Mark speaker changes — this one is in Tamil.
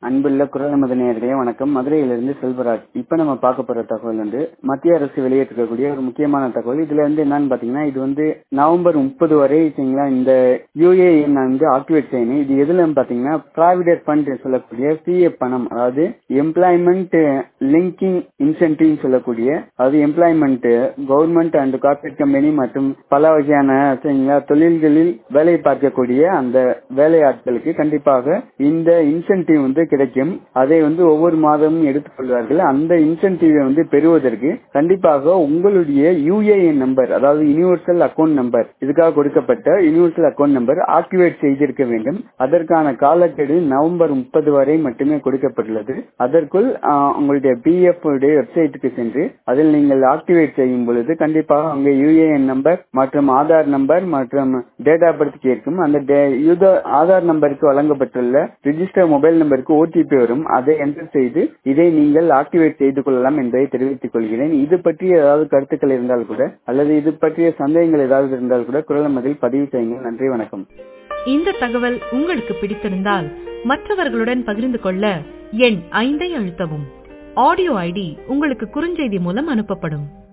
Speaker 1: அன்புள்ள குரல் நமது நேயர்களே வணக்கம் மதுரையிலிருந்து செல்வராஜ் இப்ப நம்ம பார்க்க போற தகவல் வந்து மத்திய அரசு வெளியிட்டிருக்கக்கூடிய ஒரு முக்கியமான தகவல் இதுல வந்து என்னன்னு பாத்தீங்கன்னா இது வந்து நவம்பர் முப்பது வரை சரிங்களா இந்த யூஏஎன் வந்து ஆக்டிவேட் செய்யணும் இது எதுல பாத்தீங்கன்னா ப்ராவிடர் ஃபண்ட் சொல்லக்கூடிய பிஎஃப் பணம் அதாவது எம்ப்ளாய்மெண்ட் லிங்கிங் இன்சென்டிவ் சொல்லக்கூடிய அதாவது employment government and corporate company மற்றும் பல வகையான சரிங்களா தொழில்களில் வேலை பார்க்கக்கூடிய அந்த வேலையாட்களுக்கு கண்டிப்பாக இந்த இன்சென்டிவ் வந்து கிடைக்கும் அதை வந்து ஒவ்வொரு மாதமும் எடுத்துக்கொள்வார்கள் அந்த இன்சென்டிவை வந்து பெறுவதற்கு கண்டிப்பாக உங்களுடைய யூஏஎன் நம்பர் அதாவது யூனிவர்சல் அக்கௌண்ட் நம்பர் இதுக்காக கொடுக்கப்பட்ட யூனிவர்சல் அக்கௌண்ட் நம்பர் ஆக்டிவேட் செய்திருக்க வேண்டும் அதற்கான காலக்கெடு நவம்பர் முப்பது வரை மட்டுமே கொடுக்கப்பட்டுள்ளது அதற்குள் உங்களுடைய பிஎஃப் உடைய வெப்சைட்டுக்கு சென்று அதில் நீங்கள் ஆக்டிவேட் செய்யும் பொழுது கண்டிப்பாக அங்கே யூஏஎன் நம்பர் மற்றும் ஆதார் நம்பர் மற்றும் டேட் ஆஃப் பர்த் கேட்கும் அந்த ஆதார் நம்பருக்கு வழங்கப்பட்டுள்ள ரிஜிஸ்டர் மொபைல் நம்பருக்கு ஓடிபி வரும் அதை என்டர் செய்து இதை நீங்கள் ஆக்டிவேட் செய்து கொள்ளலாம் என்பதை தெரிவித்துக் கொள்கிறேன் இது பற்றி ஏதாவது கருத்துக்கள் இருந்தால் கூட அல்லது இது பற்றிய சந்தேகங்கள் ஏதாவது இருந்தால் கூட குரல் மதில் பதிவு செய்யுங்கள் நன்றி வணக்கம்
Speaker 2: இந்த தகவல் உங்களுக்கு பிடித்திருந்தால் மற்றவர்களுடன் பகிர்ந்து கொள்ள எண் ஐந்தை அழுத்தவும் ஆடியோ ஐடி உங்களுக்கு குறுஞ்செய்தி மூலம் அனுப்பப்படும்